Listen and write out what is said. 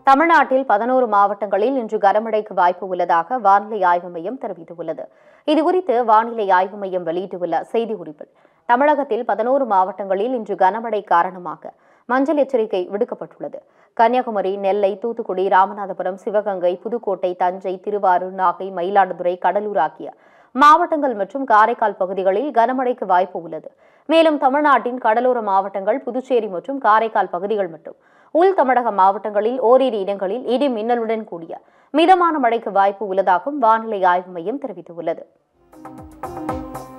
தமிழ்நாட்டில் பதினோரு மாவட்டங்களில் இன்று கனமழைக்கு வாய்ப்பு உள்ளதாக வானிலை ஆய்வு மையம் தெரிவித்துள்ளது இதுகுறித்து வானிலை ஆய்வு மையம் வெளியிட்டுள்ள செய்திக்குறிப்பில் தமிழகத்தில் பதினோரு மாவட்டங்களில் இன்று கனமழை காரணமாக மஞ்சள் எச்சரிக்கை விடுக்கப்பட்டுள்ளது கன்னியாகுமரி நெல்லை தூத்துக்குடி ராமநாதபுரம் சிவகங்கை புதுக்கோட்டை தஞ்சை திருவாரூர் நாகை மயிலாடுதுறை கடலூர் ஆகிய மாவட்டங்கள் மற்றும் காரைக்கால் பகுதிகளில் கனமழைக்கு வாய்ப்பு உள்ளது மேலும் தமிழ்நாட்டின் கடலோர மாவட்டங்கள் புதுச்சேரி மற்றும் காரைக்கால் பகுதிகள் மற்றும் உள் தமிழக மாவட்டங்களில் ஓரிரு இடங்களில் இடி மின்னலுடன் கூடிய மிதமான மழைக்கு வாய்ப்பு உள்ளதாகவும் வானிலை ஆய்வு மையம் தெரிவித்துள்ளது